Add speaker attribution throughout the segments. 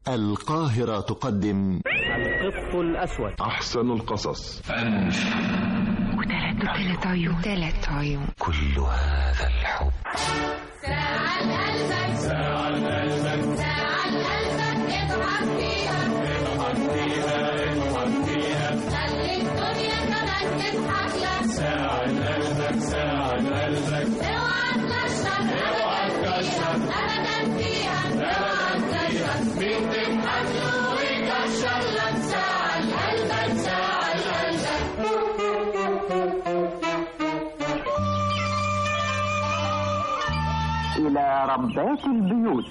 Speaker 1: القاهرة تقدم
Speaker 2: القط الأسود
Speaker 3: أحسن القصص
Speaker 4: وثلاث وثلاث عيون ثلاث عيون
Speaker 1: كل هذا الحب
Speaker 5: ساعة قلبك ساعة قلبك ساعة قلبك اضحك فيها اضحك فيها اضحك فيها خلي الدنيا كمان تضحك لك ساعة قلبك ساعة قلبك اوعى تكشر اوعى تكشر ابدا فيها اوعى تكشر مين تضحك له ويكشر لك ساعة قلبك ساعة قلبك
Speaker 6: إلى ربات البيوت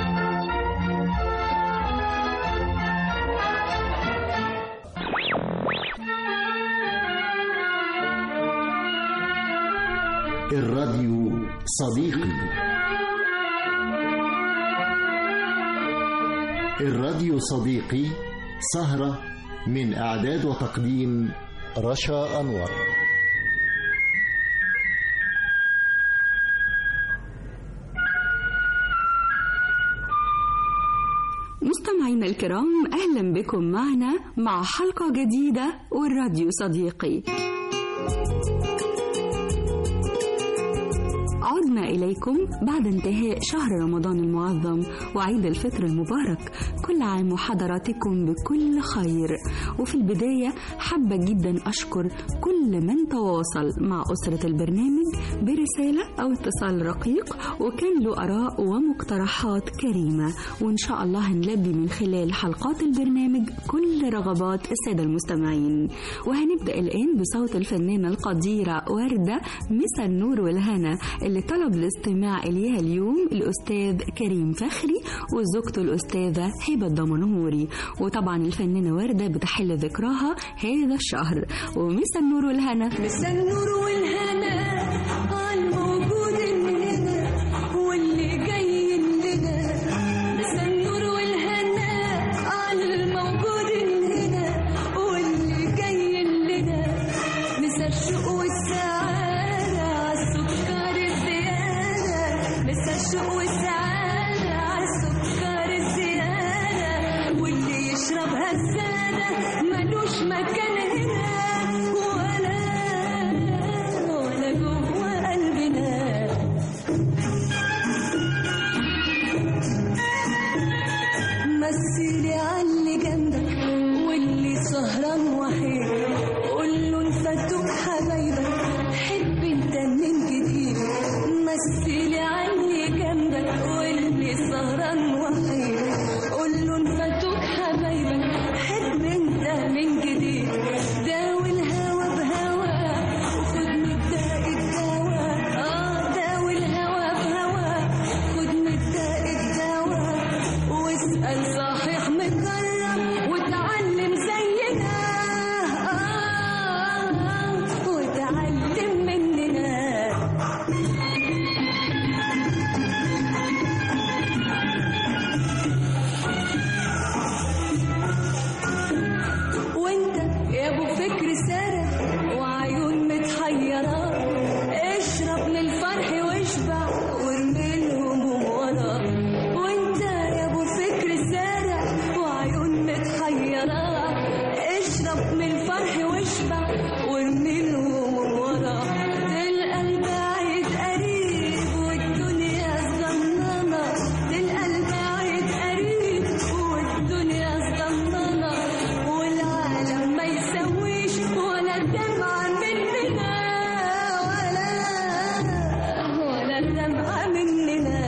Speaker 1: الراديو صديقي الراديو صديقي سهرة من إعداد وتقديم رشا أنور
Speaker 7: مستمعينا الكرام أهلا بكم معنا مع حلقة جديدة والراديو صديقي عدنا إليكم بعد انتهاء شهر رمضان المعظم وعيد الفطر المبارك كل عام وحضراتكم بكل خير وفي البداية حابة جدا أشكر كل من تواصل مع أسرة البرنامج برسالة أو اتصال رقيق وكان له آراء ومقترحات كريمة وإن شاء الله هنلبي من خلال حلقات البرنامج كل رغبات السادة المستمعين وهنبدأ الآن بصوت الفنانة القديرة وردة مسا النور والهنا اللي طلب الاستماع إليها اليوم الأستاذ كريم فخري وزوجته الأستاذة هبة الدمنهوري وطبعا الفنانة وردة بتحل ذكراها هذا الشهر ومسا النور والهنا
Speaker 8: مسا النور والهنا عالموجود هنا واللي جاي لنا مسا النور والهنا عالموجود هنا واللي جاي لنا مسا الشوق والسعادة عالسكر الزيادة مسا الشوق والسعادة عالسكر الزيادة واللي يشربها السادة ملوش مكان هنا ولا ولا جوه قلبنا مثلي عاللي جنبك واللي سهران وحيد قول له انفتوك حبايبك حب انت من جديد مثلي عاللي جنبك واللي سهران وحيد قول له انفتوك حبايبك حب انت من جديد داوي الهوى بهوى وخد مبدأ الدواء اه داوي الهوى بهوى خد مبدأ الدواء واسأل صحيح مكرم وتعلم زينا آه وتعلم مننا وانت يا ابو فكر سارح وعيون متحيرة اشرب من الفرح واشبع وارمي الهموم ورا وانت يا ابو فكر سارح وعيون متحيرة اشرب من الفرح واشبع وارمي الهموم ورا تلقى البعيد قريب والدنيا صغننة تلقى البعيد قريب والدنيا صغننة والعالم ما يسويش ولا دمعة مننا ولا ولا دمعة مننا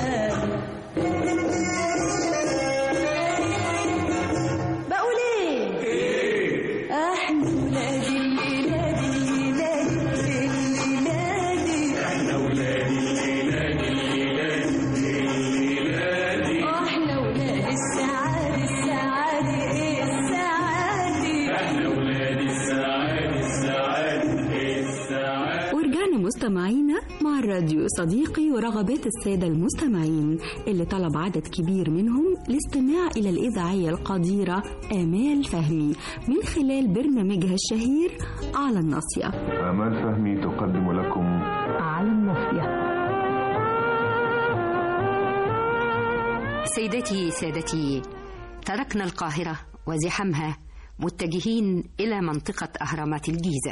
Speaker 8: بقول ايه احنا ولاد الليلاد الليلاد الليلاد احنا ولاد الليلاد الليلاد احنا ولاد السعادة السعادة ايه السعادة احنا ولاد السعادة السعادة ايه السعادة
Speaker 7: ورجعنا مستمعينا مع الراديو صديقي ورغبات السادة المستمعين اللي طلب عدد كبير منهم الاستماع إلى الإذاعية القديرة آمال فهمي من خلال برنامجها الشهير على الناصية
Speaker 3: آمال فهمي تقدم لكم
Speaker 7: على الناصية
Speaker 4: سيدتي سادتي
Speaker 9: تركنا القاهرة وزحامها متجهين إلى منطقة أهرامات الجيزة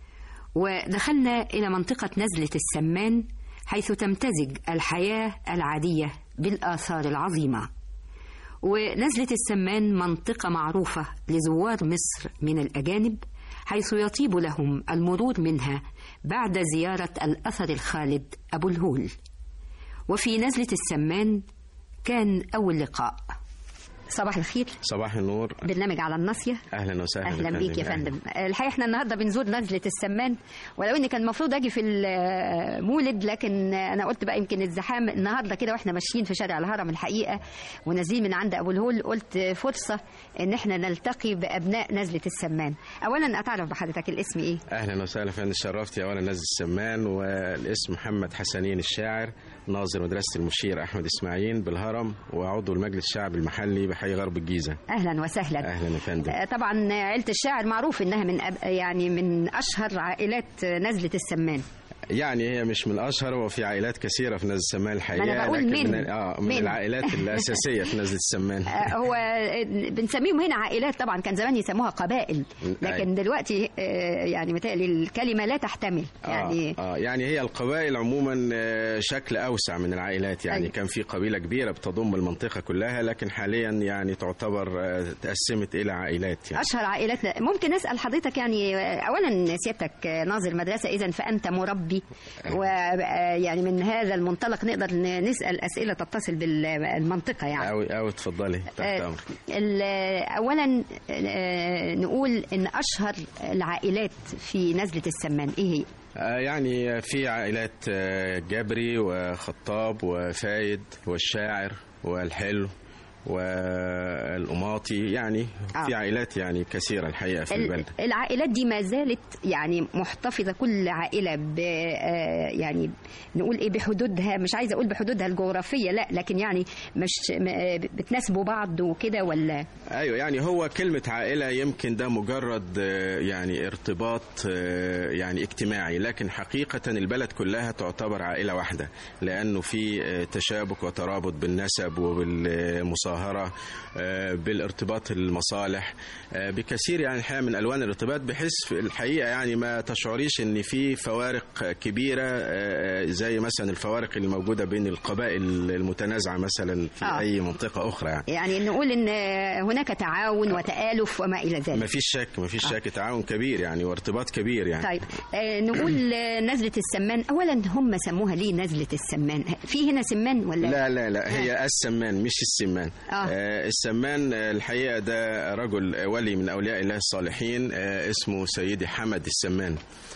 Speaker 9: ودخلنا إلى منطقة نزلة السمان حيث تمتزج الحياة العادية بالآثار العظيمة ونزلة السمان منطقة معروفة لزوار مصر من الأجانب حيث يطيب لهم المرور منها بعد زيارة الأثر الخالد أبو الهول وفي نزلة السمان كان أول لقاء صباح الخير
Speaker 10: صباح النور
Speaker 9: برنامج على الناصية
Speaker 10: اهلا وسهلا
Speaker 9: اهلا بيك يا فندم الحقيقه احنا النهارده بنزور نزله السمان ولو ان كان المفروض اجي في المولد لكن انا قلت بقى يمكن الزحام النهارده كده واحنا ماشيين في شارع الهرم الحقيقه ونازلين من عند ابو الهول قلت فرصه ان احنا نلتقي بابناء نزله السمان اولا اتعرف بحضرتك الاسم ايه
Speaker 10: اهلا وسهلا فندم شرفتي اولا نزل السمان والاسم محمد حسنين الشاعر ناظر مدرسه المشير احمد اسماعيل بالهرم وعضو المجلس الشعبي المحلي بحي غرب الجيزه
Speaker 9: اهلا وسهلا
Speaker 10: اهلا يا فندم
Speaker 9: آه، طبعا عيله الشاعر معروف انها من أب... يعني من اشهر عائلات نزله السمان
Speaker 10: يعني هي مش من اشهر وفي عائلات كثيره في نزل السمان الحقيقه
Speaker 9: ما أنا بقول
Speaker 10: لكن
Speaker 9: من.
Speaker 10: من, آه من
Speaker 9: من.
Speaker 10: العائلات الاساسيه في نزل السمان
Speaker 9: آه، هو آه، بنسميهم هنا عائلات طبعا كان زمان يسموها قبائل لكن
Speaker 10: أيوة.
Speaker 9: دلوقتي آه، يعني متهيألي الكلمه لا تحتمل يعني
Speaker 10: آه, اه يعني هي القبائل عموما آه، شكل اوسع من العائلات يعني
Speaker 9: أيوة.
Speaker 10: كان في قبيله كبيره بتضم المنطقه كلها لكن حاليا يعني تعتبر آه، تقسمت الى عائلات يعني
Speaker 9: اشهر عائلات ممكن اسال حضرتك يعني آه، اولا سيادتك آه، ناظر مدرسه اذا فانت مربي ويعني من هذا المنطلق نقدر ن- نسال اسئله تتصل بالمنطقه يعني
Speaker 10: أو أو اتفضلي تحت
Speaker 9: آه،
Speaker 10: أمرك
Speaker 9: ال- اولا آه، نقول ان اشهر العائلات في نزله السمان ايه هي؟
Speaker 10: آه، يعني في عائلات آه، جبري وخطاب وفايد والشاعر والحلو والقماطي يعني
Speaker 9: آه.
Speaker 10: في عائلات يعني كثيرة الحقيقة في
Speaker 9: ال-
Speaker 10: البلدة
Speaker 9: العائلات دي ما زالت يعني محتفظه كل عائله ب آه، يعني نقول ايه بحدودها مش عايزه اقول بحدودها الجغرافيه لا لكن يعني مش م- آه، بتناسبوا بعض وكده ولا
Speaker 10: ايوه يعني هو كلمة عائلة يمكن ده مجرد آه، يعني ارتباط آه، يعني اجتماعي لكن حقيقة البلد كلها تعتبر عائلة واحدة لأنه في آه، تشابك وترابط بالنسب وبالمصاهرة آه، بالارتباط المصالح آه، بكثير يعني الحقيقة من ألوان الارتباط بحيث في الحقيقة يعني ما تشعريش إن في فوارق كبيرة آه، زي مثلا الفوارق الموجودة بين القبائل المتنازعة مثلا في
Speaker 9: آه.
Speaker 10: أي منطقة أخرى يعني
Speaker 9: يعني نقول ان آه، هناك تعاون وتآلف وما الى ذلك
Speaker 10: ما فيش شك ما فيش شك تعاون كبير يعني وارتباط كبير يعني
Speaker 9: طيب آه، نقول آه، نزلة السمان أولا هم سموها ليه نزلة السمان في هنا سمان ولا
Speaker 10: لا لا لا هي السمان مش السمان
Speaker 9: آه.
Speaker 10: آه السمان آه، الحقيقة ده رجل ولي من أولياء الله الصالحين آه اسمه سيدي حمد السمان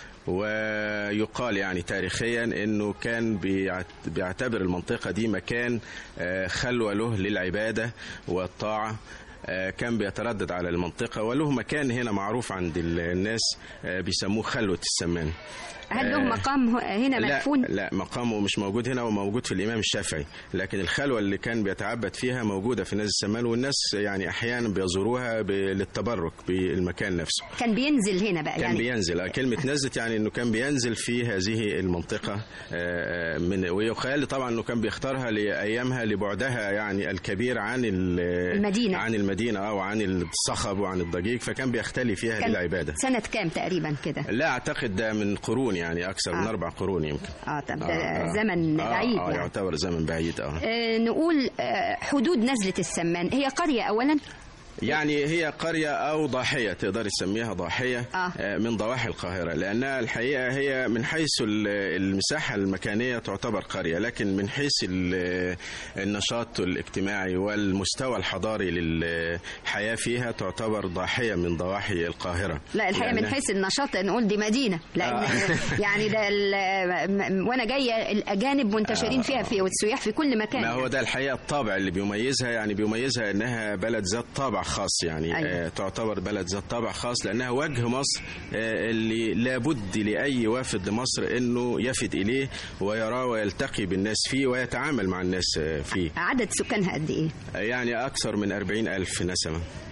Speaker 10: ويقال يعني تاريخيا انه كان بيعت- بيعتبر المنطقه دي مكان آه، خلوه له للعباده والطاعه آه، كان بيتردد على المنطقه وله مكان هنا معروف عند ال- الناس آه، بيسموه خلوه السمان
Speaker 9: هل له
Speaker 10: آه،
Speaker 9: مقام هنا
Speaker 10: لا
Speaker 9: مدفون
Speaker 10: لا مقامه مش موجود هنا وموجود في الامام الشافعي لكن الخلوه اللي كان بيتعبد فيها موجوده في نزل السمان والناس يعني احيانا بيزوروها ب- للتبرك بالمكان نفسه
Speaker 9: كان بينزل هنا بقى
Speaker 10: كان
Speaker 9: يعني
Speaker 10: بينزل آه، كلمة نزلت يعني انه كان بينزل في هذه المنطقة آه، من ويقال طبعا انه كان بيختارها لايامها لبعدها يعني الكبير عن ال-
Speaker 9: المدينة.
Speaker 10: عن المدينة او عن الصخب وعن الضجيج فكان بيختلي فيها
Speaker 9: كان
Speaker 10: للعبادة
Speaker 9: سنة كام تقريبا كده
Speaker 10: لا اعتقد ده من قرون يعني اكثر من
Speaker 9: آه.
Speaker 10: اربع قرون يمكن
Speaker 9: اه طب ده
Speaker 10: آه، آه.
Speaker 9: زمن
Speaker 10: آه،
Speaker 9: بعيد
Speaker 10: آه
Speaker 9: يعني
Speaker 10: يعتبر زمن بعيد اه
Speaker 9: آه، نقول آه، حدود نزلة السمان هي قرية أولا
Speaker 10: يعني هي قرية أو ضاحية تقدر تسميها ضاحية
Speaker 9: آه.
Speaker 10: آه، من ضواحي القاهرة لأنها الحقيقة هي من حيث ال- المساحة المكانية تعتبر قرية لكن من حيث ال- النشاط الاجتماعي والمستوى الحضاري للحياة فيها تعتبر ضاحية من ضواحي القاهرة
Speaker 9: لا الحقيقة من
Speaker 10: لأنها-
Speaker 9: حيث النشاط نقول دي مدينة لأن
Speaker 10: آه.
Speaker 9: يعني ده ال- م- وأنا جاية الأجانب منتشرين
Speaker 10: آه.
Speaker 9: فيها في والسياح في كل مكان
Speaker 10: ما هو ده الحقيقه الطابع اللي بيميزها يعني بيميزها انها بلد ذات طابع خاص يعني
Speaker 9: أيوة.
Speaker 10: آه تعتبر بلد ذات طابع خاص لانها وجه مصر آه اللي لابد لاي وافد لمصر انه يفد اليه ويراه ويلتقي بالناس فيه ويتعامل مع الناس آه فيه
Speaker 9: عدد سكانها قد إيه؟
Speaker 10: آه يعني اكثر من 40 الف نسمه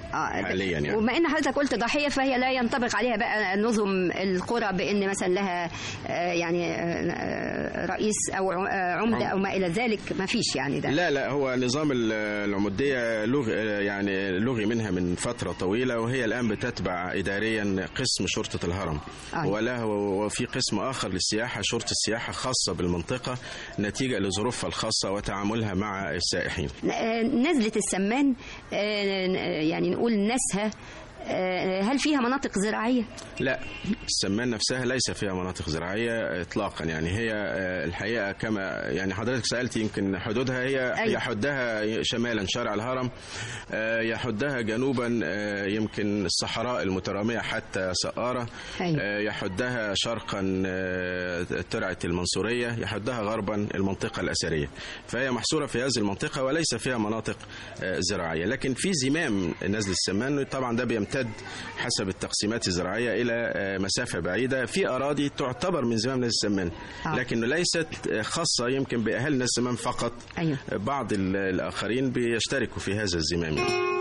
Speaker 9: آه
Speaker 10: حاليا يعني
Speaker 9: وبما ان حضرتك قلت ضحيه فهي لا ينطبق عليها بقى نظم القرى بان مثلا لها آه، يعني آه، رئيس او ع- آه، عمده او ما الى ذلك ما فيش يعني ده
Speaker 10: لا لا هو نظام ال- العمودية لغي يعني لغي منها من فترة طويلة وهي الآن بتتبع إداريا قسم شرطة الهرم
Speaker 9: آه.
Speaker 10: وله وفي قسم آخر للسياحة شرطة السياحة خاصة بالمنطقة نتيجة لظروفها الخاصة وتعاملها مع السائحين
Speaker 9: آه، نزله السمان آه، يعني نقول ناسها آه، هل فيها مناطق زراعيه؟
Speaker 10: لا السمان نفسها ليس فيها مناطق زراعية إطلاقا يعني هي آه، الحقيقة كما يعني حضرتك سألت يمكن حدودها هي
Speaker 9: أيوة.
Speaker 10: يحدها شمالا شارع الهرم آه، يحدها جنوبا آه، يمكن الصحراء المترامية حتى سقارة
Speaker 9: أيوة.
Speaker 10: آه، يحدها شرقا آه، ترعة المنصورية يحدها غربا المنطقة الأثرية فهي محصورة في هذه المنطقة وليس فيها مناطق آه، زراعية لكن في زمام نزل السمان طبعا ده بيمتد حسب التقسيمات الزراعية إلى آه، مسافة بعيدة في أراضي تعتبر من زمام نزل السمان
Speaker 9: آه.
Speaker 10: لكنه ليست آه، خاصة يمكن بأهل نزل السمان فقط
Speaker 9: أيوة.
Speaker 10: بعض ال- الآخرين بيشتركوا في هذا الزمام يعني.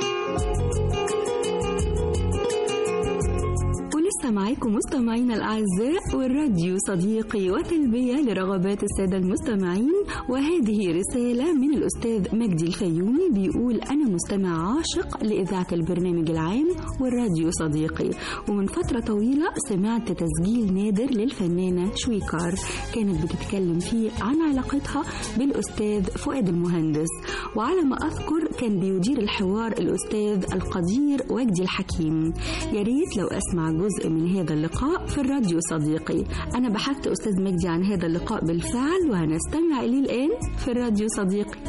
Speaker 7: ولسه معاكم مستمعينا الأعزاء والراديو صديقي وتلبية لرغبات السادة المستمعين وهذه رسالة من الأستاذ مجدي الفيومي بيقول أنا مستمع عاشق لإذاعة البرنامج العام والراديو صديقي ومن فترة طويلة سمعت تسجيل نادر للفنانة شويكار كانت بتتكلم فيه عن علاقتها بالأستاذ فؤاد المهندس وعلى ما أذكر كان بيدير الحوار الأستاذ القدير وجدي الحكيم يا ريت لو أسمع جزء من هذا اللقاء في الراديو صديقي أنا بحثت أستاذ مجدي عن هذا اللقاء بالفعل وهنستمع إليه الآن في الراديو صديقي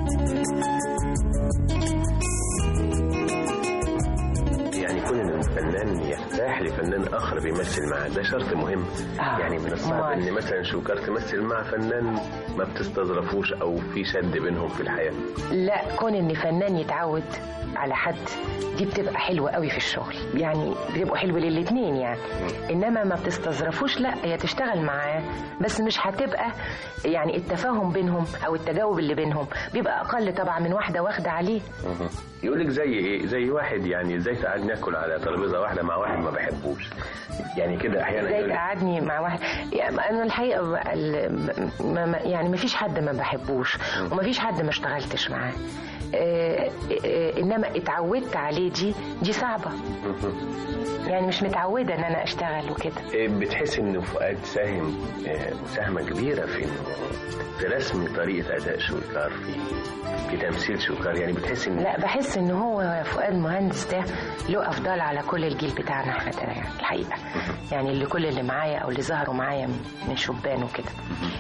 Speaker 11: يعني كون ان الفنان يرتاح لفنان اخر بيمثل معاه ده شرط مهم
Speaker 12: آه.
Speaker 11: يعني من الصعب
Speaker 12: مال.
Speaker 11: ان مثلا شوكار تمثل مع فنان ما بتستظرفوش او في شد بينهم في الحياه
Speaker 12: لا كون ان فنان يتعود على حد دي بتبقى حلوة قوي في الشغل يعني بيبقوا حلوة للاتنين يعني انما ما بتستظرفوش لا هي تشتغل معاه بس مش هتبقى يعني التفاهم بينهم او التجاوب اللي بينهم بيبقى اقل طبعا من واحدة واخدة عليه
Speaker 11: يقول لك زي ايه زي واحد يعني ازاي تقعد ناكل على ترابيزه واحده مع واحد ما بحبوش يعني كده احيانا
Speaker 12: زي
Speaker 11: يقول لك
Speaker 12: قعدني مع واحد يعني انا الحقيقه بقى ال- ما ما- يعني ما فيش حد ما بحبوش وما فيش حد ما اشتغلتش معاه آه، آه، انما اتعودت عليه دي دي صعبه يعني مش متعوده ان انا اشتغل وكده
Speaker 11: إيه، بتحس ان فؤاد ساهم آه، مساهمه كبيره في في رسم طريقه اداء شويكار في في تمثيل شويكار يعني بتحس ان
Speaker 12: لا بحس ان هو فؤاد مهندس ده له افضال على كل الجيل بتاعنا احنا ده يعني الحقيقه يعني اللي كل اللي معايا او اللي ظهروا معايا من- من شبان وكده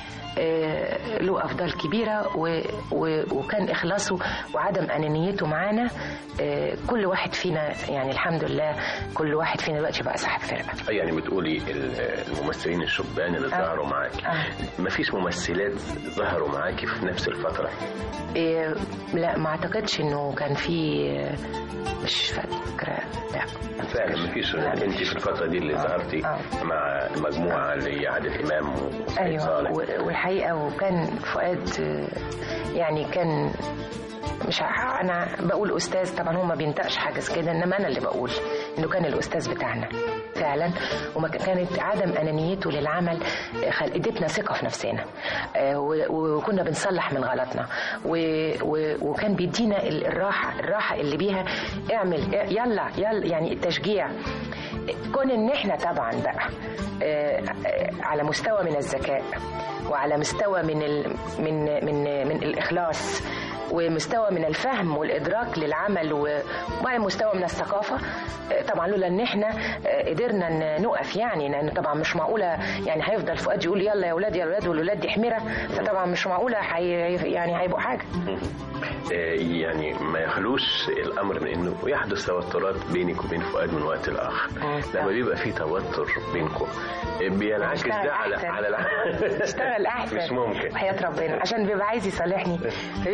Speaker 12: آه، له افضال كبيره و... و... وكان اخلاصه وعدم انانيته معانا آه، كل واحد فينا يعني الحمد لله كل واحد فينا دلوقتي بقى صاحب فرقه
Speaker 11: آه، يعني بتقولي ال- الممثلين الشبان اللي
Speaker 12: آه.
Speaker 11: ظهروا معاكي
Speaker 12: آه.
Speaker 11: مفيش ممثلات ظهروا معاكي في نفس الفتره
Speaker 12: إيه لا ما اعتقدش انه كان في مش فاكره لا
Speaker 11: فعلا مفيش انت في الفتره دي اللي ظهرتي مع مجموعه اللي عادل امام وسعيد
Speaker 12: ايوه
Speaker 11: صالح
Speaker 12: و- والحقيقه وكان فؤاد آه، يعني كان مش ع- انا بقول استاذ طبعا هو ما بينطقش حاجه زي كده انما انا اللي بقول انه كان الاستاذ بتاعنا فعلا وما ك- كانت عدم انانيته للعمل آه، خل- ادتنا ثقه في نفسنا آه، و- وكنا بنصلح من غلطنا و- و- وكان بيدينا ال- الراحه الراحه اللي بيها اعمل يلا يلا يعني التشجيع كون ان احنا طبعا بقى آه، آه، على مستوى من الذكاء وعلى مستوى من ال من من من الاخلاص ومستوى من الفهم والادراك للعمل و- وعلى مستوى من الثقافه آه، طبعا لولا ان احنا آه، قدرنا ن- نقف يعني لان طبعا مش معقوله يعني هيفضل فؤاد يقول يلا يا اولاد يا اولاد والولاد دي حميره فطبعا مش معقوله حي يعني هيبقوا حاجه
Speaker 11: آه، يعني ما يخلوش الامر من انه يحدث توترات بينك وبين فؤاد من وقت لاخر لما بيبقى في توتر بينكم آه، بينعكس
Speaker 12: اشتغل
Speaker 11: ده على
Speaker 12: أحسن.
Speaker 11: على الع-
Speaker 12: اشتغل احسن
Speaker 11: مش ممكن
Speaker 12: وحياة ربنا عشان بيبقى عايز يصالحني فيقعد يدلع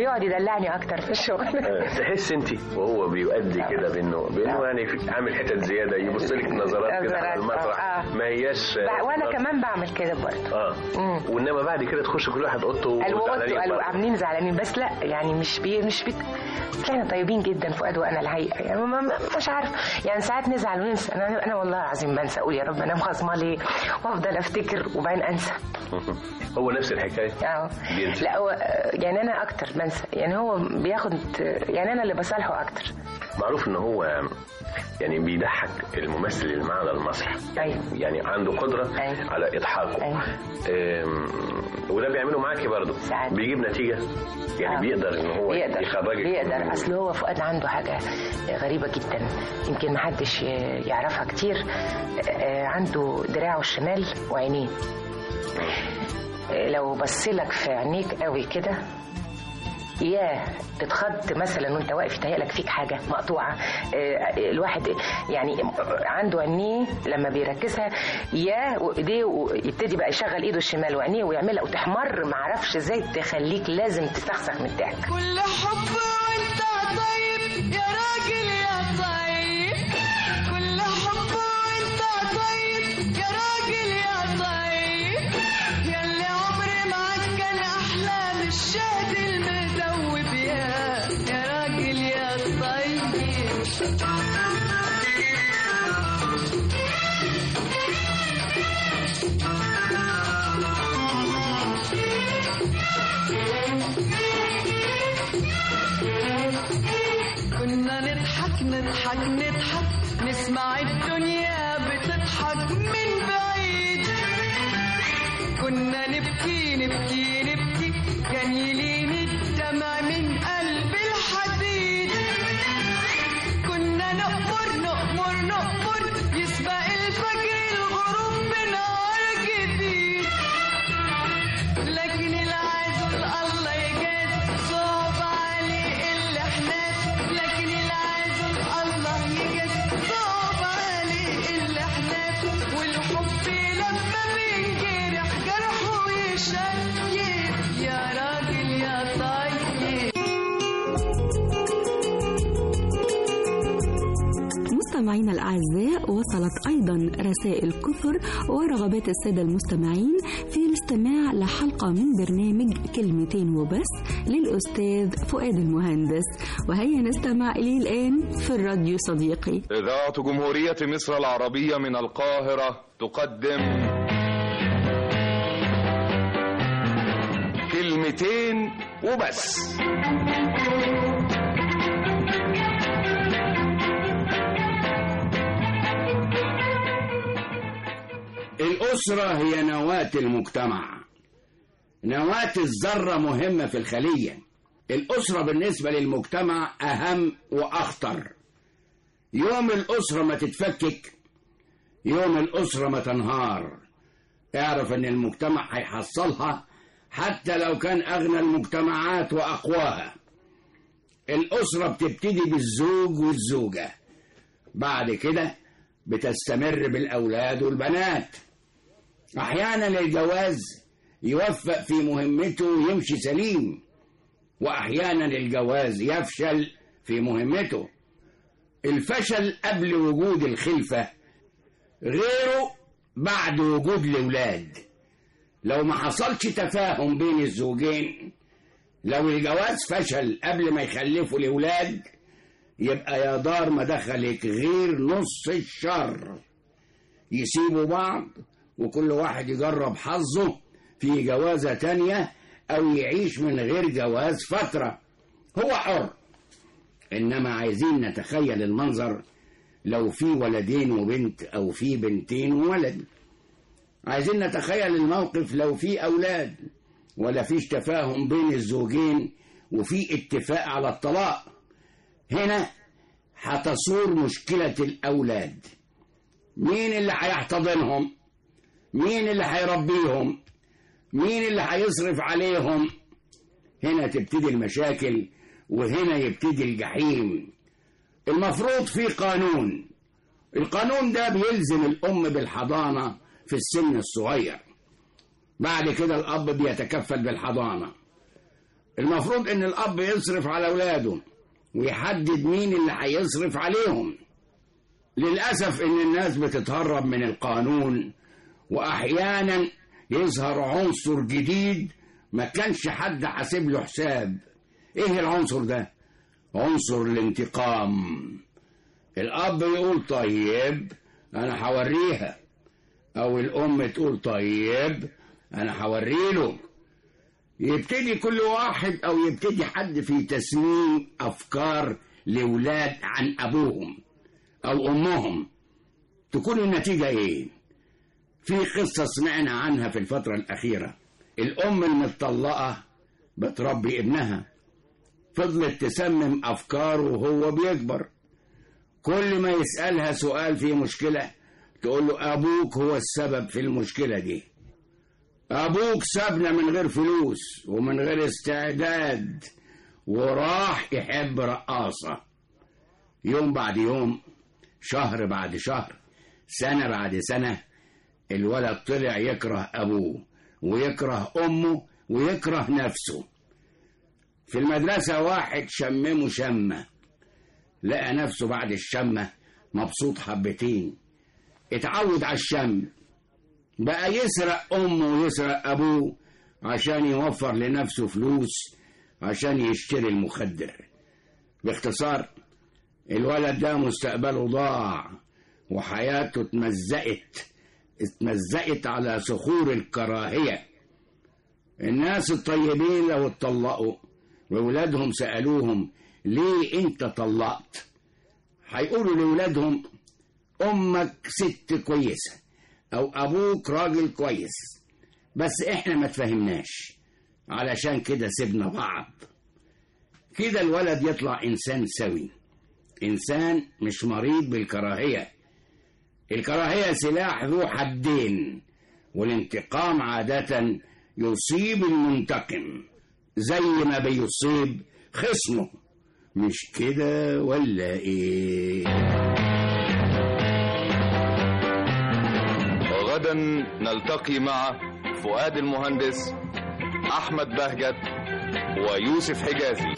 Speaker 12: بيدلعني اكتر في الشغل
Speaker 11: آه، تحس انت وهو بيؤدي كده بانه بانه يعني في- عامل حتت زياده يبص لك نظرات كده على
Speaker 12: نظرات،
Speaker 11: المسرح
Speaker 12: آه.
Speaker 11: ما هياش
Speaker 12: بع- وانا كمان بعمل كده برضه
Speaker 11: اه وانما بعد كده تخش كل واحد اوضته
Speaker 12: قالوا
Speaker 11: وزعلانين
Speaker 12: قلتوا قالوا
Speaker 11: برضه.
Speaker 12: عاملين زعلانين بس لا يعني مش بي مش بي طلعنا طيبين جدا فؤاد وانا الحقيقه يعني ما ما- مش عارف يعني ساعات نزعل وننسى انا انا والله العظيم بنسى اقول يا رب انا مخصمه ليه وافضل افتكر وبعدين انسى
Speaker 11: هو نفس الحكايه
Speaker 12: اه
Speaker 11: بينسى.
Speaker 12: لا هو يعني انا اكتر بنسى يعني هو بياخد يعني انا اللي بصالحه اكتر
Speaker 11: معروف ان هو يعني بيضحك الممثل اللي معاه على المسرح
Speaker 12: أيوة.
Speaker 11: يعني عنده قدرة على إضحاكه أم، وده بيعمله معاكي برضه بيجيب نتيجة يعني
Speaker 12: آه.
Speaker 11: بيقدر ان هو
Speaker 12: بيقدر
Speaker 11: يخرجك
Speaker 12: بيقدر اصل هو فؤاد عنده حاجه غريبه جدا يمكن محدش يعرفها كتير آه، عنده دراعه الشمال وعينيه آه، لو بصلك في عينيك قوي كده يا تتخض مثلا وانت واقف يتهيألك فيك حاجه مقطوعه آه، الواحد يعني عنده عينيه لما بيركزها يا وايديه ويبتدي بقى يشغل ايده الشمال وعينيه ويعملها وتحمر معرفش ازاي تخليك لازم تستخسر من الضحك
Speaker 8: كل حب وانت طيب يا راجل يا طيب كل حب وانت طيب يا راجل يا طيب ياللي عمري معاك كان احلى من الشهد المدوب يا يا راجل يا كنا نضحك نضحك نضحك نسمع الدنيا بتضحك من بعيد كنا نبكي نبكي نبكي كان يلين الدمع من قلب الحديد كنا نقمر نقمر نقمر يسبق الفجر الغروب بنهار جديد لكن العزل الله يجاز صعب عليه اللي احنا لكن العزل الله يجاز صعب عليه اللي احنا والحب لما بينجرح جرحه يشيب يا راجل يا طيب
Speaker 7: مستمعينا الأعزاء وصلت أيضا رسائل كثر ورغبات السادة المستمعين في الاستماع لحلقة من برنامج كلمتين وبس للأستاذ فؤاد المهندس وهيا نستمع إليه الآن في الراديو صديقي
Speaker 13: إذاعة جمهورية مصر العربية من القاهرة تقدم كلمتين وبس
Speaker 14: الأسرة هي نواة المجتمع نواة الذرة مهمة في الخلية الأسرة بالنسبة للمجتمع أهم وأخطر يوم الأسرة ما تتفكك يوم الأسرة ما تنهار اعرف أن المجتمع هيحصلها حتى لو كان أغنى المجتمعات وأقواها الأسرة بتبتدي بالزوج والزوجة بعد كده بتستمر بالأولاد والبنات أحيانا الجواز يوفق في مهمته ويمشي سليم وأحيانا الجواز يفشل في مهمته الفشل قبل وجود الخلفة غيره بعد وجود الأولاد لو ما حصلش تفاهم بين الزوجين لو الجواز فشل قبل ما يخلفوا الأولاد يبقى يا دار ما دخلك غير نص الشر يسيبوا بعض وكل واحد يجرب حظه في جوازة تانية أو يعيش من غير جواز فترة هو حر إنما عايزين نتخيل المنظر لو في ولدين وبنت أو في بنتين وولد عايزين نتخيل الموقف لو في أولاد ولا فيش تفاهم بين الزوجين وفي اتفاق على الطلاق هنا هتصور مشكلة الأولاد مين اللي هيحتضنهم مين اللي هيربيهم مين اللي هيصرف عليهم هنا تبتدي المشاكل وهنا يبتدي الجحيم المفروض في قانون القانون ده بيلزم الأم بالحضانة في السن الصغير بعد كده الأب بيتكفل بالحضانة المفروض ان الاب يصرف على اولاده ويحدد مين اللي هيصرف عليهم للاسف ان الناس بتتهرب من القانون واحيانا يظهر عنصر جديد ما كانش حد حاسب له حساب ايه العنصر ده عنصر الانتقام الاب يقول طيب انا هوريها او الام تقول طيب انا هوريله يبتدي كل واحد او يبتدي حد في تسميم افكار لاولاد عن ابوهم او امهم تكون النتيجه ايه في قصه سمعنا عنها في الفتره الاخيره الام المطلقه بتربي ابنها فضلت تسمم افكاره وهو بيكبر كل ما يسالها سؤال فيه مشكله تقول له ابوك هو السبب في المشكله دي ابوك سابنا من غير فلوس ومن غير استعداد وراح يحب رقاصه يوم بعد يوم شهر بعد شهر سنه بعد سنه الولد طلع يكره ابوه ويكره امه ويكره نفسه في المدرسه واحد شممه شمه لقى نفسه بعد الشمه مبسوط حبتين اتعود على الشم بقى يسرق امه ويسرق ابوه عشان يوفر لنفسه فلوس عشان يشتري المخدر باختصار الولد ده مستقبله ضاع وحياته اتمزقت اتمزقت على صخور الكراهية الناس الطيبين لو اتطلقوا وولادهم سألوهم ليه انت طلقت هيقولوا لولادهم امك ست كويسة او ابوك راجل كويس بس احنا ما تفهمناش علشان كده سيبنا بعض كده الولد يطلع انسان سوي انسان مش مريض بالكراهيه الكراهيه سلاح ذو حدين والانتقام عاده يصيب المنتقم زي ما بيصيب خصمه مش كده ولا ايه
Speaker 13: غدا نلتقي مع فؤاد المهندس احمد بهجت ويوسف حجازي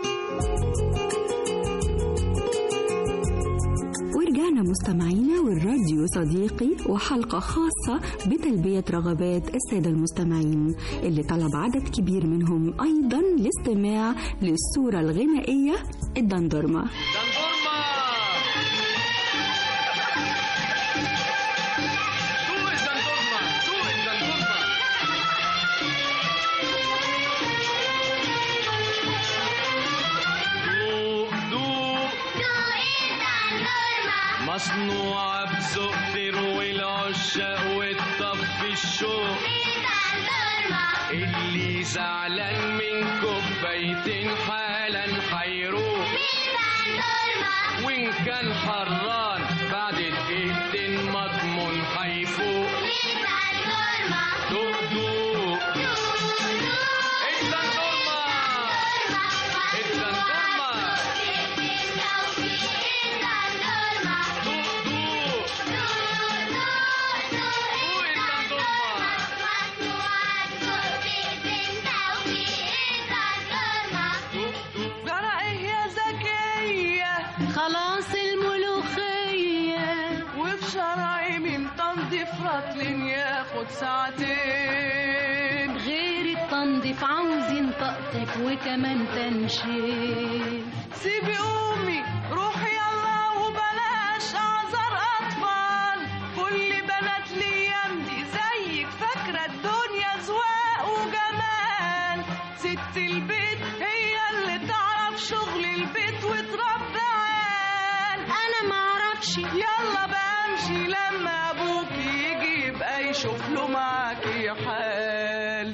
Speaker 7: ورجعنا مستمعينا والراديو صديقي وحلقة خاصة بتلبية رغبات السادة المستمعين اللي طلب عدد كبير منهم أيضا الاستماع للصورة الغنائية الدندرمة
Speaker 15: مصنوعة بذوق تروي العشاق وتطفي الشوق اللي زعلان من كوبايتين حالا حيروح وإن كان حران بعد دقيقتين مضمون حيفوق دوق دوق الدندورما الدندورما
Speaker 8: جرى ايه يا زكية خلاص الملوخية وفي شرعي من تنظيف رطل ياخد ساعتين
Speaker 16: غير التنظيف عاوزين تقطيف وكمان تنشيف
Speaker 8: سيبي امي روحي يلا وبلاش اعذر اطفال كل بنات الايام دي زيك فاكره الدنيا زواق وجمال ست البيت هي اللي تعرف شغل البيت وتربي عيال
Speaker 16: انا معرفش
Speaker 8: يلا بقى امشي لما ابوك يجي يبقى يشوف له معاكي حال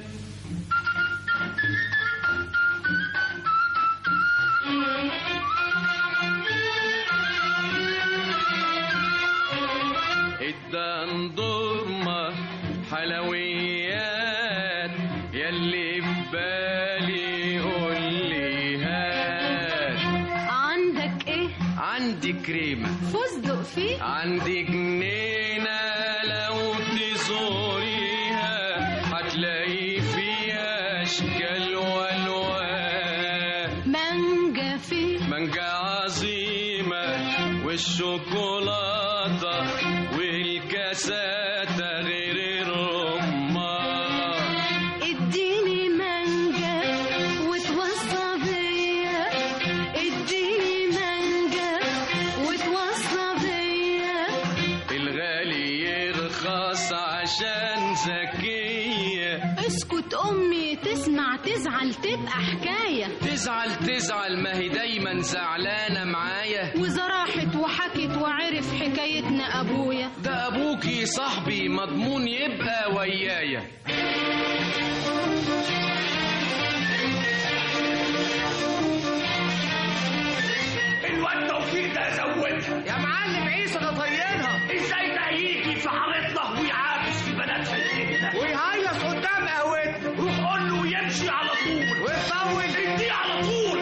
Speaker 15: الدندورما حلويات يلي في بالي قول لي هات
Speaker 16: عندك ايه
Speaker 15: عندي كريمة
Speaker 16: فستق فيه
Speaker 15: عندي جنينة لو تزوريها هتلاقي فيها أشكال والوان والشوكولاتة والكاساتة غير الرمان
Speaker 16: اديني مانجا وتوصى بيا اديني مانجا وتوصى بيا
Speaker 15: الغالي يرخص عشان ذكية
Speaker 16: اسكت امي تسمع تزعل تبقى حكايه
Speaker 15: تزعل تزعل ما هي دايما زعلانة معايا
Speaker 16: وإذا راحت وحكت وعرف حكايتنا ابويا
Speaker 15: ده ابوكي صاحبي مضمون يبقى ويايا
Speaker 17: الواد توفيق ده زودها
Speaker 15: يا معلم عيسى ده طينها
Speaker 17: ازاي ده يجي في حارتنا ويعابس في بنات حلتنا
Speaker 15: ويهيص قدام قهوتنا
Speaker 17: روح قول له يمشي على طول
Speaker 15: ويطول
Speaker 17: اديه على طول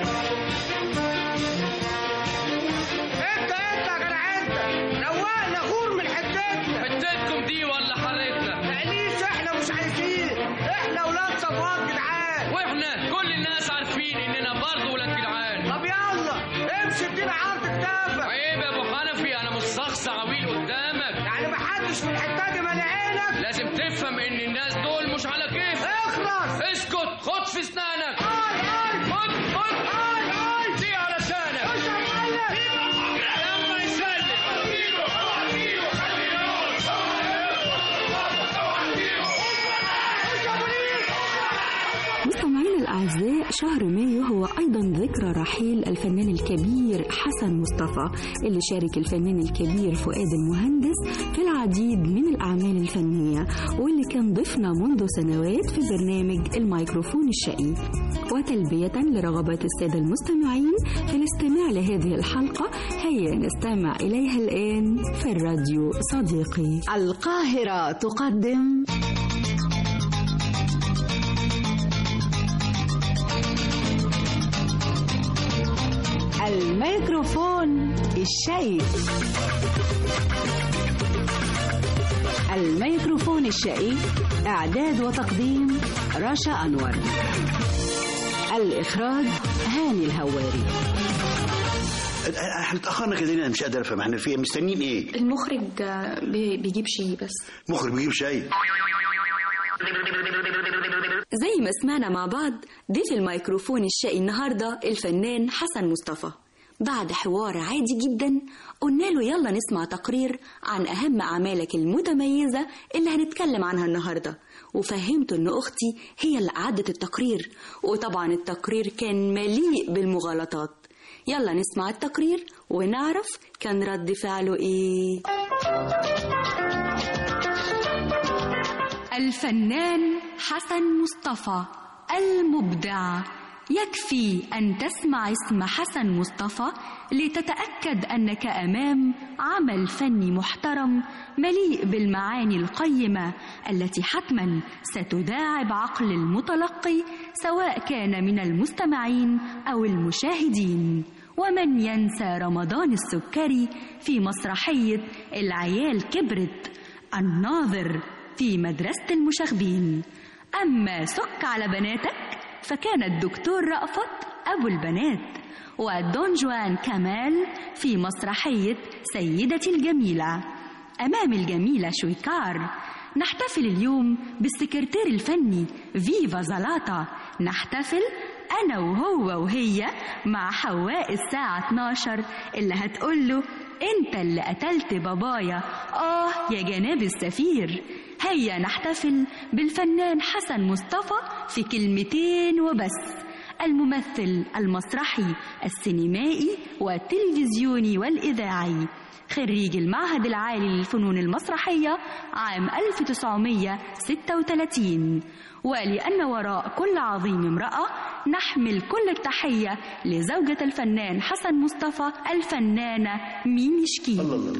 Speaker 15: انت انت يا جدع انت روقنا غور من حتتنا حتتكم دي ولا حارتنا معليش احنا مش عايزين احنا ولاد صفوان جدعان واحنا كل الناس عارفين اننا برضه ولاد جدعان طب يلا امشي ادينا عرض كتافك عيب يا ابو حنفي انا مش شخص عويل قدامك يعني محدش في الحته دي مالي عينك لازم تفهم ان الناس دول مش على كيف اخلص اسكت خد في اسنانك خد خد دي على لسانك لما يسلم
Speaker 7: مستمعينا الأعزاء شهر مايو هو أيضا ذكرى رحيل الفنان الكبير حسن مصطفى اللي شارك الفنان الكبير فؤاد المهندس في العديد من الأعمال الفنية واللي كان ضيفنا منذ سنوات في برنامج الميكروفون الشقي وتلبية لرغبات السادة المستمعين في الاستماع لهذه الحلقة هيا نستمع إليها الآن في الراديو صديقي
Speaker 18: القاهرة تقدم الميكروفون الشقي الميكروفون الشقي إعداد وتقديم رشا أنور الإخراج هاني الهواري
Speaker 19: احنا اتاخرنا كده ليه؟ انا مش قادر افهم احنا في مستنيين ايه؟
Speaker 20: المخرج آه، بي- بيجيب شيء بس
Speaker 19: مخرج بيجيب شاي
Speaker 7: زي ما سمعنا مع بعض ضيف الميكروفون الشقي النهارده الفنان حسن مصطفى بعد حوار عادي جدا قلنا له يلا نسمع تقرير عن أهم أعمالك المتميزة اللي هنتكلم عنها النهاردة وفهمته إن أختي هي اللي أعدت التقرير وطبعا التقرير كان مليء بالمغالطات يلا نسمع التقرير ونعرف كان رد فعله إيه الفنان حسن مصطفى المبدع يكفي أن تسمع اسم حسن مصطفى لتتأكد أنك أمام عمل فني محترم مليء بالمعاني القيمة التي حتما ستداعب عقل المتلقي سواء كان من المستمعين أو المشاهدين ومن ينسى رمضان السكري في مسرحية العيال كبرت الناظر في مدرسة المشاغبين أما سك على بناتك فكان الدكتور رأفت أبو البنات ودون جوان كمال في مسرحية سيدتي الجميلة أمام الجميلة شويكار نحتفل اليوم بالسكرتير الفني فيفا زلاطة نحتفل أنا وهو وهي مع حواء الساعة 12 اللي هتقول له أنت اللي قتلت بابايا آه يا جناب السفير هيا نحتفل بالفنان حسن مصطفى في كلمتين وبس الممثل المسرحي السينمائي والتلفزيوني والإذاعي خريج المعهد العالي للفنون المسرحية عام 1936 ولأن وراء كل عظيم امرأة نحمل كل التحية لزوجة الفنان حسن مصطفى الفنانة ميمي شكيل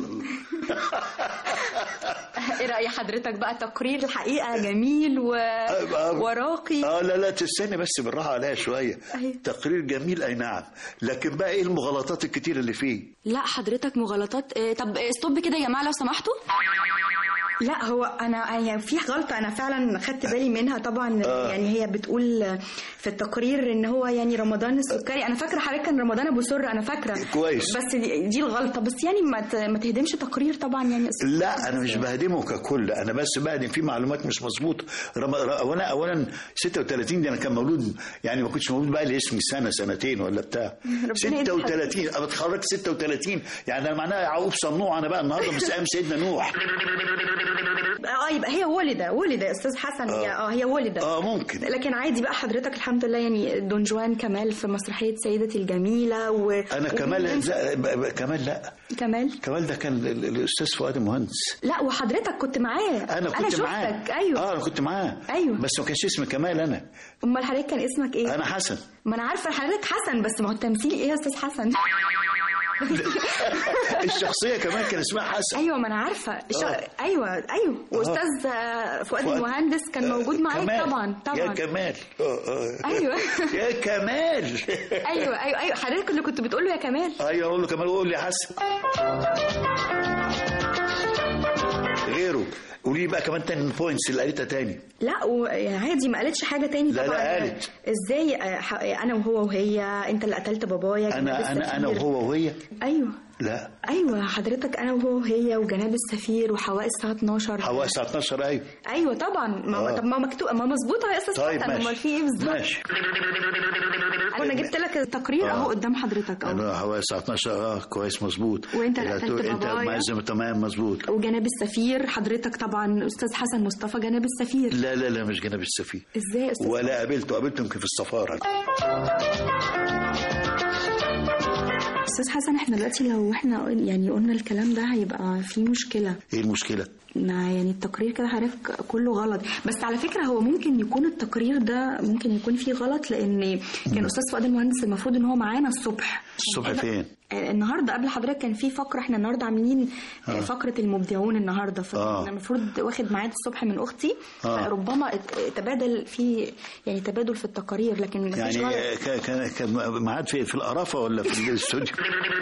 Speaker 7: ايه رأي حضرتك بقى تقرير الحقيقة جميل و... وراقي
Speaker 19: اه لا لا تستني بس بالراحه عليها شويه
Speaker 7: أيوة.
Speaker 19: تقرير جميل اي نعم لكن بقى ايه المغالطات الكتير اللي فيه
Speaker 20: لا حضرتك مغالطات آه، طب استوب كده يا جماعه لو سمحتوا لا هو انا يعني في غلطه انا فعلا خدت بالي منها طبعا
Speaker 19: آه.
Speaker 20: يعني هي بتقول في التقرير ان هو يعني رمضان السكري انا فاكره حضرتك كان رمضان ابو سر انا فاكره
Speaker 19: كويس.
Speaker 20: بس دي, دي الغلطه بس يعني ما ت- ما تهدمش تقرير طبعا يعني
Speaker 19: لا انا مش بهدمه ككل انا بس بهدم في معلومات مش مظبوطه رم... ر- اولا اولا 36 دي انا كان مولود يعني ما كنتش مولود بقى لي اسمي سنه سنتين ولا بتاع
Speaker 20: ربنا يدي
Speaker 19: 36 انا اتخرجت 36 يعني انا معناها يعقوب صنوع انا بقى النهارده بس ايام سيدنا نوح
Speaker 20: اه يبقى هي ولده ولده يا استاذ حسن هي اه هي ولده
Speaker 19: اه ممكن
Speaker 20: لكن عادي بقى حضرتك الحمد لله يعني دون جوان كمال في مسرحيه سيدتي الجميله و
Speaker 19: انا كمال لا ب- ب- كمال لا
Speaker 20: كمال
Speaker 19: كمال ده كان ال- ال- الاستاذ فؤاد المهندس
Speaker 20: لا وحضرتك كنت معاه
Speaker 19: انا كنت
Speaker 20: شفتك
Speaker 19: معاه
Speaker 20: ايوه
Speaker 19: اه انا كنت معاه
Speaker 20: ايوه
Speaker 19: بس ما كانش اسمي كمال انا
Speaker 20: امال حضرتك كان اسمك ايه
Speaker 19: انا حسن
Speaker 20: ما انا عارفه حضرتك حسن بس ما هو التمثيل ايه يا استاذ حسن
Speaker 19: الشخصيه كمان كان اسمها حسن
Speaker 20: ايوه ما انا عارفه الش...
Speaker 19: آه.
Speaker 20: ايوه ايوه واستاذ آه، فؤاد
Speaker 19: فؤاد.
Speaker 20: المهندس كان موجود معاك
Speaker 19: كمال.
Speaker 20: طبعا طبعا
Speaker 19: يا كمال آه، آه.
Speaker 20: أيوة.
Speaker 19: يا كمال
Speaker 20: ايوه ايوه ايوه حضرتك اللي كنت بتقول له يا كمال
Speaker 19: ايوه اقول له كمال وقول لي يا حسن غيره قولي لي بقى كمان تاني بوينتس اللي قالتها تاني
Speaker 20: لا وعادي ما قالتش حاجه تاني
Speaker 19: لا، لا،
Speaker 20: طبعا
Speaker 19: قالت.
Speaker 20: ازاي آه، ح- انا وهو وهي انت اللي قتلت بابايا جناب
Speaker 19: انا انا انا
Speaker 20: السفير.
Speaker 19: وهو وهي
Speaker 20: ايوه
Speaker 19: لا
Speaker 20: ايوه حضرتك انا وهو وهي وجناب السفير وحواء الساعه 12
Speaker 19: حواء الساعه 12 ايوه
Speaker 20: ايوه طبعا ما
Speaker 19: آه.
Speaker 20: طب ما مكتوب ما مظبوطه يا استاذ
Speaker 19: طيب
Speaker 20: حسن امال
Speaker 19: ماشي
Speaker 20: في ايه بالظبط
Speaker 19: ماشي
Speaker 20: انا جبت لك التقرير
Speaker 19: آه.
Speaker 20: اهو قدام حضرتك اهو
Speaker 19: انا حواء الساعه 12 اه كويس مظبوط
Speaker 20: وأنت اللي
Speaker 19: لا،
Speaker 20: قتلت
Speaker 19: انت
Speaker 20: بابايا.
Speaker 19: معزم تمام مظبوط
Speaker 20: وجناب السفير حضرتك طبعا استاذ حسن مصطفى جناب السفير
Speaker 19: لا لا لا مش جناب السفير
Speaker 20: ازاي يا استاذ
Speaker 19: ولا قابلته قابلته يمكن في السفاره
Speaker 20: استاذ حسن احنا دلوقتي لو احنا يعني قلنا الكلام ده هيبقى في مشكله
Speaker 19: ايه المشكله
Speaker 20: ما يعني التقرير كده حضرتك كله غلط بس على فكره هو ممكن يكون التقرير ده ممكن يكون فيه غلط لان كان استاذ فؤاد المهندس المفروض ان هو معانا الصبح
Speaker 19: الصبح فين
Speaker 20: آه، النهارده قبل حضرتك كان في فقره احنا النهارده عاملين آه.
Speaker 19: آه.
Speaker 20: فقره المبدعون النهارده فكان
Speaker 19: آه.
Speaker 20: المفروض واخد ميعاد الصبح من اختي
Speaker 19: آه.
Speaker 20: فربما ات- تبادل في يعني تبادل في التقارير لكن مفيش
Speaker 19: يعني
Speaker 20: غلط
Speaker 19: كان كان كان ميعاد في في القرافه ولا في الاستوديو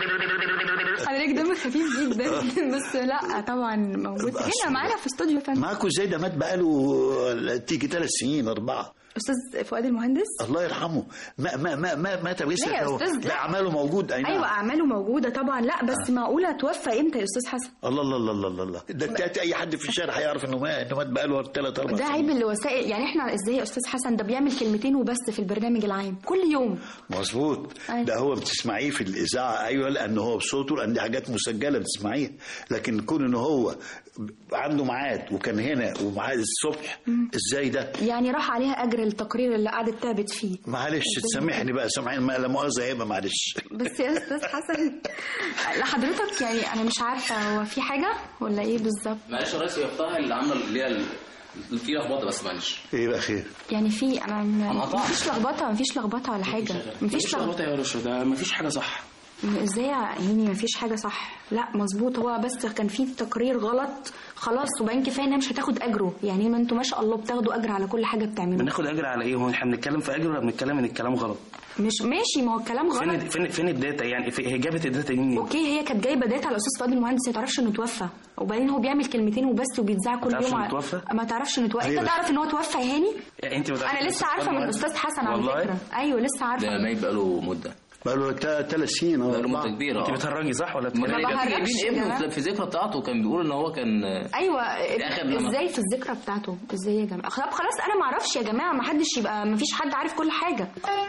Speaker 20: حضرتك دمك خفيف جدا بس لا طبعا موجود هنا معانا في استوديو يا فندم
Speaker 19: معاكم ازاي ده مات بقاله تيجي ثلاث سنين اربعه
Speaker 20: استاذ فؤاد المهندس
Speaker 19: الله يرحمه ما ما ما ما مات بس
Speaker 20: لا يا
Speaker 19: هو-
Speaker 20: أستاذ،
Speaker 19: لا
Speaker 20: لا.
Speaker 19: اعماله موجود اي نعم
Speaker 20: ايوه اعماله موجوده طبعا لا بس معقوله توفى امتى يا استاذ حسن
Speaker 19: الله الله الله الله الله ده انت اي حد في الشارع هيعرف انه مات انه مات بقاله ثلاث اربع
Speaker 20: ده عيب الوسائل يعني احنا ازاي يا استاذ حسن ده بيعمل كلمتين وبس في البرنامج العام كل يوم
Speaker 19: مظبوط
Speaker 20: أيوة.
Speaker 19: ده هو بتسمعيه في الاذاعه ايوه لان هو بصوته لان دي حاجات مسجله بتسمعيها لكن كون ان هو عنده ميعاد وكان هنا وميعاد الصبح ازاي ده
Speaker 20: يعني راح عليها اجر التقرير اللي قعدت تعبت فيه
Speaker 19: معلش تسامحني بقى سامحيني ما- لا مؤاخذه هيبقى معلش
Speaker 20: بس يا استاذ حسن لحضرتك يعني انا مش عارفه هو في حاجه ولا ايه بالظبط
Speaker 21: معلش يا ريس هي اختها اللي عامله اللي هي ال- اللي فيه لخبطه بس معلش
Speaker 19: ايه بقى خير
Speaker 20: يعني في انا
Speaker 21: أنا قطعت.
Speaker 20: مفيش لخبطه مفيش لخبطه ولا حاجه مفيش
Speaker 21: مفيش لخبطه يا ريس ده مفيش حاجه صح
Speaker 20: ازاي يعني مفيش حاجه صح لا مظبوط هو بس كان في تقرير غلط خلاص وبعدين كفايه انها مش هتاخد اجره يعني ما انتوا ما شاء الله بتاخدوا اجر على كل حاجه بتعملوها
Speaker 21: بناخد اجر على ايه هو احنا بنتكلم في اجر ولا بنتكلم ان الكلام غلط
Speaker 20: مش ماشي ما هو الكلام
Speaker 21: فين
Speaker 20: غلط
Speaker 21: فين فين الداتا يعني في- هي جابت الداتا دي منين
Speaker 20: اوكي هي كانت جايبه داتا على استاذ فؤاد المهندس ما تعرفش انه توفى وبعدين هو بيعمل كلمتين وبس وبيتذاع كل
Speaker 21: تعرفش
Speaker 20: يوم
Speaker 21: إنه
Speaker 20: على-
Speaker 21: توفى؟
Speaker 20: ما تعرفش انه توفى انت
Speaker 21: أيوة.
Speaker 20: تعرف ان هو توفى يا هاني
Speaker 21: يعني انت ما تعرفيش
Speaker 20: انا لسه عارفه من الاستاذ حسن على
Speaker 21: والله؟
Speaker 20: فكره ايوه لسه عارفه
Speaker 21: ده ميت بقاله مده
Speaker 19: بقاله ثلاث سنين
Speaker 21: بقاله مده كبيره انت بتهرجي صح ولا
Speaker 20: ما بهرجش يا
Speaker 21: ابنه
Speaker 20: جماعة.
Speaker 21: في الذكرى بتاعته كان بيقول ان هو كان
Speaker 20: ايوه
Speaker 21: آخر لما-
Speaker 20: ازاي في الذكرى بتاعته ازاي يا جماعه طب خلاص انا ما اعرفش يا جماعه ما حدش يبقى ما فيش حد عارف كل حاجه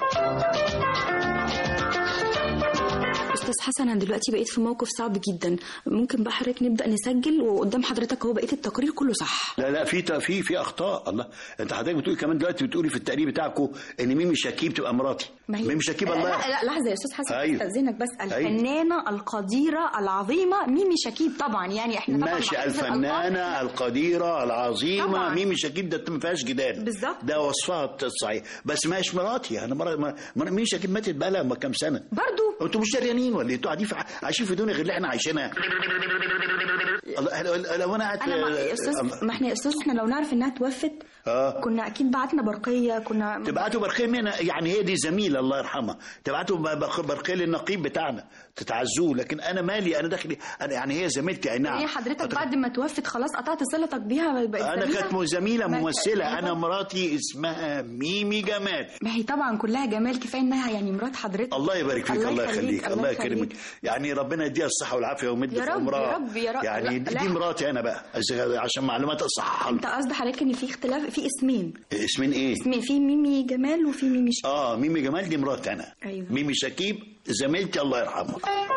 Speaker 20: استاذ حسن انا دلوقتي بقيت في موقف صعب جدا ممكن بقى حضرتك نبدا نسجل وقدام حضرتك اهو بقيت التقرير كله صح
Speaker 19: لا لا في في في اخطاء الله انت حضرتك بتقولي كمان دلوقتي بتقولي في التقرير بتاعكم ان ميمي شكيب تبقى مراتي
Speaker 20: ما هي
Speaker 19: ميمي شكيب الله
Speaker 20: لا لا لحظه يا استاذ حسن
Speaker 19: أيوة.
Speaker 20: استاذنك بس
Speaker 19: أيوة.
Speaker 20: الفنانه القديره العظيمه ميمي شكيب طبعا يعني احنا طبعا
Speaker 19: ماشي
Speaker 20: بحفظ الألقاب.
Speaker 19: الفنانة القديرة العظيمة
Speaker 20: طبعا.
Speaker 19: ميمي شكيب ده ما فيهاش جدال
Speaker 20: بالظبط.
Speaker 19: ده وصفها الصحيح بس ما هيش مراتي انا مرة ما ما- ميمي شكيب ماتت بقى لها كام سنة
Speaker 20: برضو
Speaker 19: انتوا مش دريانين ولا إيه؟ انتوا قاعدين في عايشين في دنيا غير اللي احنا عايشينها الله إحنا- لو انا قاعد
Speaker 20: انا ما يا استاذ ما احنا يا استاذ احنا لو نعرف انها توفت
Speaker 19: اه
Speaker 20: كنا اكيد بعتنا برقيه كنا
Speaker 19: تبعتوا برخيم هنا يعني هي دي زميلة الله يرحمها تبعته برقيه للنقيب بتاعنا تتعزوه لكن انا مالي انا داخلي انا يعني هي زميلتي اي نعم
Speaker 20: هي حضرتك بعد ما توفت خلاص قطعت صلتك بيها بقت
Speaker 19: انا
Speaker 20: زميلة؟
Speaker 19: كانت زميله
Speaker 20: ما-
Speaker 19: ممثله انا مراتي اسمها ميمي جمال
Speaker 20: ما هي طبعا كلها جمال كفايه انها يعني مرات حضرتك
Speaker 19: الله يبارك فيك الله يخليك الله يكرمك
Speaker 20: يخليك.
Speaker 19: يعني ربنا يديها الصحه والعافيه ويمد
Speaker 20: يا
Speaker 19: في
Speaker 20: رب،
Speaker 19: عمرها
Speaker 20: يا رب، يا رب.
Speaker 19: يعني
Speaker 20: لا،
Speaker 19: دي
Speaker 20: لا.
Speaker 19: مراتي انا بقى عشان معلومات اصححها
Speaker 20: انت قصد حضرتك ان في اختلاف في اسمين
Speaker 19: اسمين ايه
Speaker 20: اسمين في ميمي جمال وفي ميمي ش...
Speaker 19: اه ميمي جمال دي مراتي انا
Speaker 20: ايوه
Speaker 19: ميمي شكيب زميلتي الله يرحمها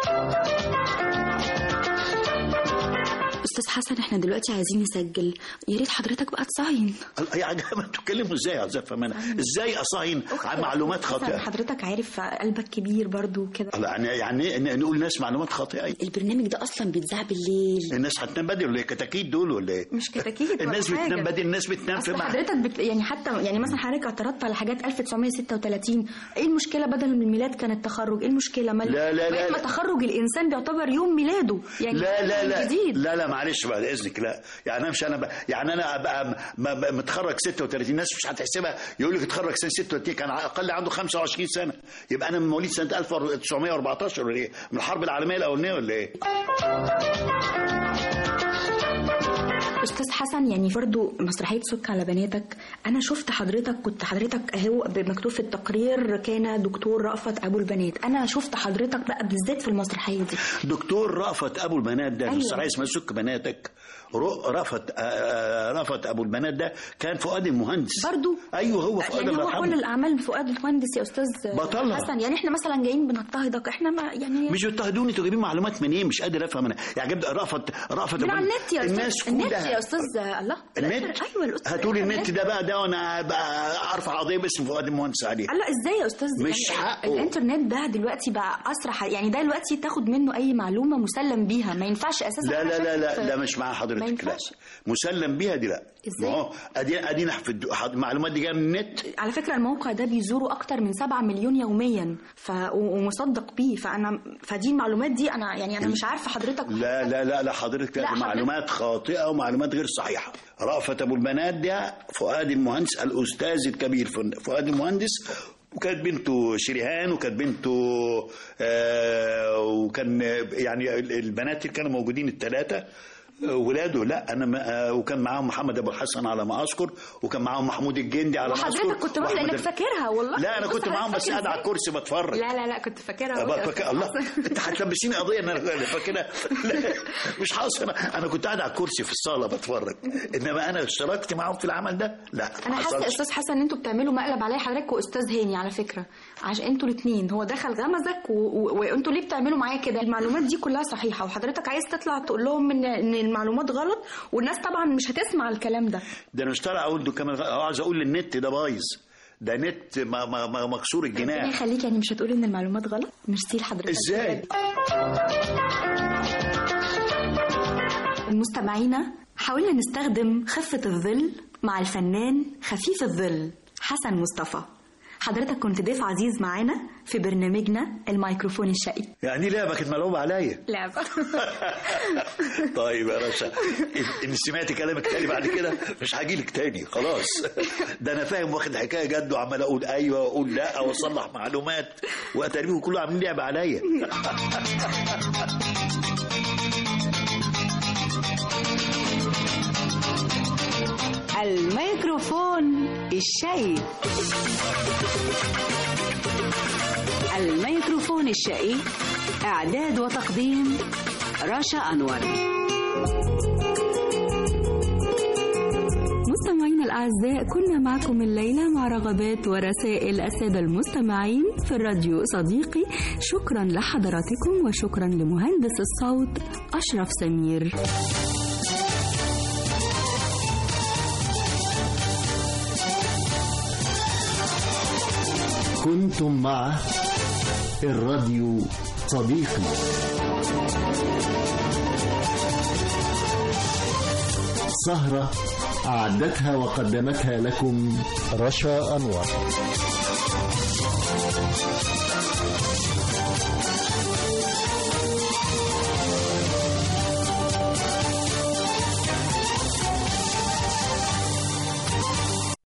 Speaker 20: استاذ حسن احنا دلوقتي عايزين نسجل يا ريت حضرتك بقى تصاين
Speaker 19: يا عجب انتوا بتتكلموا ازاي يا زفه انا ازاي اصاين عن معلومات
Speaker 20: حسن
Speaker 19: خاطئه
Speaker 20: حضرتك عارف قلبك كبير برضو كده
Speaker 19: الله، يعني يعني ن- نقول ناس معلومات خاطئه
Speaker 20: البرنامج ده اصلا بيتذاع بالليل
Speaker 19: الناس هتنام بدري ولا ايه كتاكيت دول ولا ايه
Speaker 20: مش كتاكيت ولا
Speaker 19: الناس
Speaker 20: حاجة.
Speaker 19: بتنام بدري الناس بتنام في
Speaker 20: اصل
Speaker 19: مع
Speaker 20: حضرتك بت... يعني حتى يعني مثلا حضرتك اعترضت على حاجات 1936 ايه المشكله بدل من الميلاد كان التخرج ايه المشكله ما
Speaker 19: لا، لا، لا،
Speaker 20: بقيت ما
Speaker 19: لا.
Speaker 20: تخرج الانسان بيعتبر يوم ميلاده يعني
Speaker 19: لا لا لا
Speaker 20: جديد
Speaker 19: لا لا معلش بعد اذنك لا يعني انا مش انا ب... يعني انا ابقى م- م- متخرج 36 الناس مش هتحسبها يقول لك اتخرج سنه 36 كان اقل عنده 25 سنه يبقى انا من مواليد سنه 1914 ولا ايه من الحرب العالميه الاولانيه ولا ايه
Speaker 20: استاذ حسن يعني برضو مسرحيه سك على بناتك انا شفت حضرتك كنت حضرتك اهو مكتوب في التقرير كان دكتور رأفت ابو البنات انا شفت حضرتك بقى بالذات في المسرحيه دي
Speaker 19: دكتور رأفت ابو البنات ده
Speaker 20: أيوة.
Speaker 19: المسرحيه اسمها سك بناتك رو- رأفت آه، آه، رأفت ابو البنات ده كان فؤاد المهندس
Speaker 20: برضو
Speaker 19: ايوه هو فؤاد
Speaker 20: يعني
Speaker 19: الله
Speaker 20: هو كل
Speaker 19: يرحمه
Speaker 20: الاعمال فؤاد المهندس يا استاذ
Speaker 19: بطلها.
Speaker 20: حسن يعني احنا مثلا جايين بنضطهدك احنا ما يعني
Speaker 19: مش بتهدوني انتوا جايبين معلومات منين مش قادر افهم انا يعني جبت رأفت رأفت
Speaker 20: من
Speaker 19: أبو-
Speaker 20: على النت يا استاذ
Speaker 19: الناس
Speaker 20: النت
Speaker 19: كلها
Speaker 20: يا استاذ الله
Speaker 19: النت
Speaker 20: ايوه الاستاذ
Speaker 19: هتقولي النت ده بقى ده وانا بقى ارفع قضيه باسم فؤاد المهندس عليه
Speaker 20: لا ازاي يا استاذ
Speaker 19: مش
Speaker 20: يعني
Speaker 19: حقه.
Speaker 20: الانترنت ده دلوقتي بقى اسرع ح- يعني ده دلوقتي تاخد منه اي معلومه مسلم بيها ما ينفعش اساسا
Speaker 19: لا
Speaker 20: أنا
Speaker 19: لا لا
Speaker 20: شايف-
Speaker 19: لا لا مش مع
Speaker 20: ما
Speaker 19: حضرتك لا
Speaker 20: ينفعش.
Speaker 19: مسلم بيها دي لا
Speaker 20: إزاي؟
Speaker 19: ما هو ادي ادينا في الد- حض- المعلومات دي جايه من النت
Speaker 20: على فكره الموقع ده بيزوره اكتر من 7 مليون يوميا ف... و- ومصدق بيه فانا فدي المعلومات دي انا يعني انا مش عارفه حضرتك
Speaker 19: لا لا لا لا حضرتك
Speaker 20: لا،
Speaker 19: لا دي
Speaker 20: حضرتك-
Speaker 19: معلومات خاطئه ومعلومات غير صحيحه رأفت ابو البنات ده فؤاد المهندس الاستاذ الكبير فن- فؤاد المهندس وكانت بنته شريهان وكانت بنته آه وكان يعني البنات اللي كانوا موجودين الثلاثه ولاده لا انا ما- آه، وكان معاهم محمد ابو الحسن على ما اذكر وكان معاهم محمود الجندي على ما اذكر
Speaker 20: وحضرتك كنت واخد
Speaker 19: وأحمد
Speaker 20: لانك
Speaker 19: ال-
Speaker 20: فاكرها والله
Speaker 19: لا انا
Speaker 20: بص
Speaker 19: كنت
Speaker 20: حضرتك
Speaker 19: معاهم بس
Speaker 20: فاكر
Speaker 19: قاعد على
Speaker 20: إزاي؟
Speaker 19: الكرسي بتفرج
Speaker 20: لا لا لا كنت فاكرها
Speaker 19: أبقى
Speaker 20: أهو يا
Speaker 19: فاكر
Speaker 20: أستاذ
Speaker 19: الله
Speaker 20: حسن.
Speaker 19: انت هتلبسيني قضيه ان انا فاكرها لا، مش حاصل انا انا كنت قاعد على الكرسي في الصاله بتفرج انما انا اشتركت معاهم في العمل ده لا
Speaker 20: انا
Speaker 19: ما
Speaker 20: حاسه يا
Speaker 19: حصلش.
Speaker 20: استاذ حسن ان انتوا بتعملوا مقلب عليا حضرتك واستاذ هاني على فكره عشان انتوا الاثنين هو دخل غمزك و- و- وانتوا ليه بتعملوا معايا كده المعلومات دي كلها صحيحه وحضرتك عايز تطلع تقول لهم ان ان المعلومات غلط والناس طبعا مش هتسمع الكلام ده
Speaker 19: ده انا مش طالع اقول ده كمان غ- عاوز اقول النت ده بايظ ده نت ما ما ما مكسور
Speaker 20: ربنا
Speaker 19: الجناح
Speaker 20: يخليك يعني مش هتقول ان المعلومات غلط ميرسي لحضرتك
Speaker 19: ازاي
Speaker 20: المستمعين حاولنا نستخدم خفة الظل مع الفنان خفيف الظل حسن مصطفى حضرتك كنت ضيف عزيز معانا في برنامجنا الميكروفون الشقي
Speaker 19: يعني لعبه كانت ملعوبه عليا
Speaker 20: لعبة
Speaker 19: طيب يا رشا ان إن سمعت كلامك تاني بعد كده مش هاجي لك تاني خلاص ده انا فاهم واخد حكايه جد وعمال اقول ايوه واقول لا واصلح معلومات واتاريهم كله عاملين لعبه عليا
Speaker 18: الميكروفون الشقي الميكروفون الشقي إعداد وتقديم رشا أنور
Speaker 7: مستمعينا الأعزاء كنا معكم الليلة مع رغبات ورسائل السادة المستمعين في الراديو صديقي شكرا لحضراتكم وشكرا لمهندس الصوت أشرف سمير
Speaker 1: كنتم مع الراديو صديقي سهرة أعدتها وقدمتها لكم رشا أنور